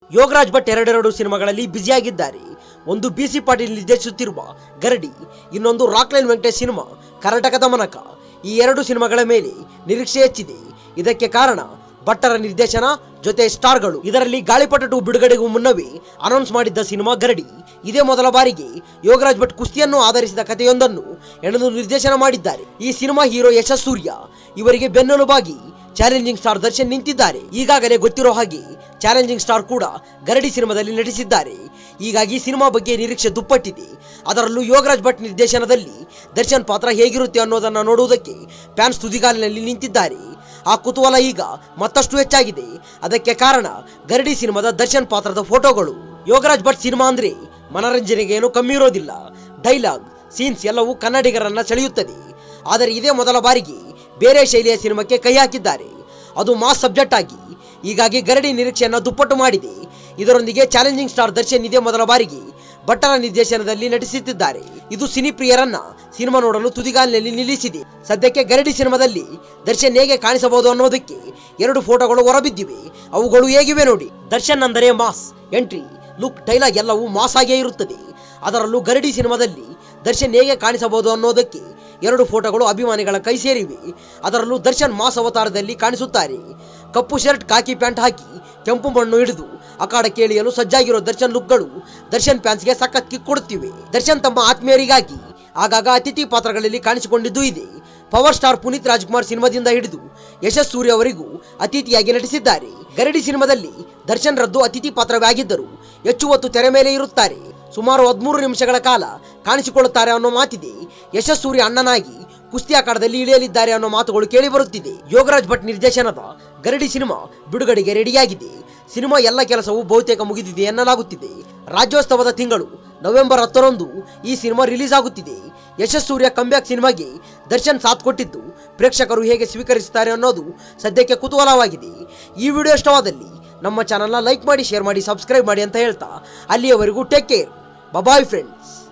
ಯೋಗರಾಜ್ ಭಟ್ ಎರಡೆರಡು ಸಿನಿಮಾಗಳಲ್ಲಿ ಬ್ಯುಸಿಯಾಗಿದ್ದಾರೆ ಒಂದು ಬಿ ಸಿ ಪಾಟೀಲ್ ನಿರ್ದೇಶಿಸುತ್ತಿರುವ ಗರಡಿ ಇನ್ನೊಂದು ರಾಕ್ಲೈನ್ ವೆಂಕಟೇಶ್ ಸಿನಿಮಾ ಕರ್ನಾಟಕದ ಮನಕ ಈ ಎರಡು ಸಿನಿಮಾಗಳ ಮೇಲೆ ನಿರೀಕ್ಷೆ ಹೆಚ್ಚಿದೆ ಇದಕ್ಕೆ ಕಾರಣ ಭಟ್ಟರ ನಿರ್ದೇಶನ ಜೊತೆ ಸ್ಟಾರ್ಗಳು ಇದರಲ್ಲಿ ಗಾಳಿಪಟ ಟು ಬಿಡುಗಡೆಗೂ ಮುನ್ನವೇ ಅನೌನ್ಸ್ ಮಾಡಿದ್ದ ಸಿನಿಮಾ ಗರಡಿ ಇದೇ ಮೊದಲ ಬಾರಿಗೆ ಯೋಗರಾಜ್ ಭಟ್ ಕುಸ್ತಿಯನ್ನು ಆಧರಿಸಿದ ಕಥೆಯೊಂದನ್ನು ಎಣೆದು ನಿರ್ದೇಶನ ಮಾಡಿದ್ದಾರೆ ಈ ಸಿನಿಮಾ ಹೀರೋ ಯಶಸ್ ಸೂರ್ಯ ಇವರಿಗೆ ಬೆನ್ನೆಲುಬಾಗಿ ಚಾಲೆಂಜಿಂಗ್ ಸ್ಟಾರ್ ದರ್ಶನ್ ನಿಂತಿದ್ದಾರೆ ಈಗಾಗಲೇ ಗೊತ್ತಿರೋ ಹಾಗೆ ಚಾಲೆಂಜಿಂಗ್ ಸ್ಟಾರ್ ಕೂಡ ಗರಡಿ ಸಿನಿಮಾದಲ್ಲಿ ನಟಿಸಿದ್ದಾರೆ ಹೀಗಾಗಿ ಸಿನಿಮಾ ಬಗ್ಗೆ ನಿರೀಕ್ಷೆ ದುಪ್ಪಟ್ಟಿದೆ ಅದರಲ್ಲೂ ಯೋಗರಾಜ್ ಭಟ್ ನಿರ್ದೇಶನದಲ್ಲಿ ದರ್ಶನ್ ಪಾತ್ರ ಹೇಗಿರುತ್ತೆ ಅನ್ನೋದನ್ನ ನೋಡುವುದಕ್ಕೆ ಫ್ಯಾನ್ಸ್ ತುದಿಗಾಲಿನಲ್ಲಿ ನಿಂತಿದ್ದಾರೆ ಆ ಕುತೂಹಲ ಈಗ ಮತ್ತಷ್ಟು ಹೆಚ್ಚಾಗಿದೆ ಅದಕ್ಕೆ ಕಾರಣ ಗರಡಿ ಸಿನಿಮಾದ ದರ್ಶನ್ ಪಾತ್ರದ ಫೋಟೋಗಳು ಯೋಗರಾಜ್ ಭಟ್ ಸಿನಿಮಾ ಅಂದ್ರೆ ಮನರಂಜನೆಗೆ ಏನು ಕಮ್ಮಿ ಇರೋದಿಲ್ಲ ಡೈಲಾಗ್ ಸೀನ್ಸ್ ಎಲ್ಲವೂ ಕನ್ನಡಿಗರನ್ನ ಸೆಳೆಯುತ್ತದೆ ಆದರೆ ಇದೇ ಮೊದಲ ಬಾರಿಗೆ ಬೇರೆ ಶೈಲಿಯ ಸಿನಿಮಾಕ್ಕೆ ಕೈ ಹಾಕಿದ್ದಾರೆ ಅದು ಮಾಸ್ ಸಬ್ಜೆಕ್ಟ್ ಆಗಿ ಹೀಗಾಗಿ ಗರಡಿ ನಿರೀಕ್ಷೆಯನ್ನು ದುಪ್ಪಟ್ಟು ಮಾಡಿದೆ ಇದರೊಂದಿಗೆ ಚಾಲೆಂಜಿಂಗ್ ಸ್ಟಾರ್ ದರ್ಶನ್ ಇದೇ ಮೊದಲ ಬಾರಿಗೆ ಭಟ್ಟರ ನಿರ್ದೇಶನದಲ್ಲಿ ನಟಿಸುತ್ತಿದ್ದಾರೆ ಇದು ಸಿನಿ ಪ್ರಿಯರನ್ನ ಸಿನಿಮಾ ನೋಡಲು ತುದಿಗಾಲಿನಲ್ಲಿ ನಿಲ್ಲಿಸಿದೆ ಸದ್ಯಕ್ಕೆ ಗರಡಿ ಸಿನಿಮಾದಲ್ಲಿ ದರ್ಶನ್ ಹೇಗೆ ಕಾಣಿಸಬಹುದು ಅನ್ನೋದಕ್ಕೆ ಎರಡು ಫೋಟೋಗಳು ಹೊರಬಿದ್ದಿವೆ ಅವುಗಳು ಹೇಗಿವೆ ನೋಡಿ ದರ್ಶನ್ ಅಂದರೆ ಮಾಸ್ ಎಂಟ್ರಿ ಲುಕ್ ಡೈಲಾಗ್ ಎಲ್ಲವೂ ಮಾಸ್ ಆಗೇ ಇರುತ್ತದೆ ಅದರಲ್ಲೂ ಗರಡಿ ಸಿನಿಮಾದಲ್ಲಿ ದರ್ಶನ್ ಹೇಗೆ ಕಾಣಿಸಬಹುದು ಅನ್ನೋದಕ್ಕೆ ಎರಡು ಫೋಟೋಗಳು ಅಭಿಮಾನಿಗಳ ಕೈ ಸೇರಿವೆ ಅದರಲ್ಲೂ ದರ್ಶನ್ ಮಾಸ್ ಅವತಾರದಲ್ಲಿ ಕಾಣಿಸುತ್ತಾರೆ ಕಪ್ಪು ಶರ್ಟ್ ಕಾಕಿ ಪ್ಯಾಂಟ್ ಹಾಕಿ ಕೆಂಪು ಮಣ್ಣು ಹಿಡಿದು ಅಖಾಡಕ್ಕೆ ಇಳಿಯಲು ಸಜ್ಜಾಗಿರೋ ದರ್ಶನ್ ಲುಕ್ಗಳು ದರ್ಶನ್ ಫ್ಯಾನ್ಸ್ಗೆ ಸಖತ್ ಕಿಕ್ ಕೊಡುತ್ತಿವೆ ದರ್ಶನ್ ತಮ್ಮ ಆತ್ಮೀಯರಿಗಾಗಿ ಆಗಾಗ ಅತಿಥಿ ಪಾತ್ರಗಳಲ್ಲಿ ಕಾಣಿಸಿಕೊಂಡಿದ್ದೂ ಇದೆ ಪವರ್ ಸ್ಟಾರ್ ಪುನೀತ್ ರಾಜ್ಕುಮಾರ್ ಸಿನಿಮಾದಿಂದ ಹಿಡಿದು ಯಶಸ್ ಸೂರ್ಯ ಅವರಿಗೂ ಅತಿಥಿಯಾಗಿ ನಟಿಸಿದ್ದಾರೆ ಗರಡಿ ಸಿನಿಮಾದಲ್ಲಿ ದರ್ಶನ್ ರದ್ದು ಅತಿಥಿ ಪಾತ್ರವೇ ಆಗಿದ್ದರು ಹೆಚ್ಚು ಹೊತ್ತು ತೆರೆ ಮೇಲೆ ಇರುತ್ತಾರೆ ಸುಮಾರು ಹದಿಮೂರು ನಿಮಿಷಗಳ ಕಾಲ ಕಾಣಿಸಿಕೊಳ್ಳುತ್ತಾರೆ ಅನ್ನೋ ಮಾತಿದೆ ಯಶಸ್ ಸೂರ್ಯ ಅಣ್ಣನಾಗಿ ಕುಸ್ತಿ ಅಖಾಡದಲ್ಲಿ ಇಳಿಯಲಿದ್ದಾರೆ ಅನ್ನೋ ಮಾತುಗಳು ಕೇಳಿ ಬರುತ್ತಿದೆ ಯೋಗರಾಜ್ ಭಟ್ ನಿರ್ದೇಶನದ ಗರಡಿ ಸಿನಿಮಾ ಬಿಡುಗಡೆಗೆ ರೆಡಿಯಾಗಿದೆ ಸಿನಿಮಾ ಎಲ್ಲ ಕೆಲಸವು ಬಹುತೇಕ ಮುಗಿದಿದೆ ಎನ್ನಲಾಗುತ್ತಿದೆ ರಾಜ್ಯೋತ್ಸವದ ತಿಂಗಳು ನವೆಂಬರ್ ಹತ್ತರಂದು ಈ ಸಿನಿಮಾ ರಿಲೀಸ್ ಆಗುತ್ತಿದೆ ಯಶಸ್ ಸೂರ್ಯ ಕಂಬ್ಯಾಕ್ ಸಿನಿಮಾಗೆ ದರ್ಶನ್ ಸಾಥ್ ಕೊಟ್ಟಿದ್ದು ಪ್ರೇಕ್ಷಕರು ಹೇಗೆ ಸ್ವೀಕರಿಸುತ್ತಾರೆ ಅನ್ನೋದು ಸದ್ಯಕ್ಕೆ ಕುತೂಹಲವಾಗಿದೆ ಈ ವಿಡಿಯೋ ಇಷ್ಟವಾದಲ್ಲಿ ನಮ್ಮ ಚಾನಲ್ನ ಲೈಕ್ ಮಾಡಿ ಶೇರ್ ಮಾಡಿ ಸಬ್ಸ್ಕ್ರೈಬ್ ಮಾಡಿ ಅಂತ ಹೇಳ್ತಾ ಅಲ್ಲಿಯವರೆಗೂ ಟೇಕ್ ಕೇರ್ ಬಬಾಯ್ ಫ್ರೆಂಡ್ಸ್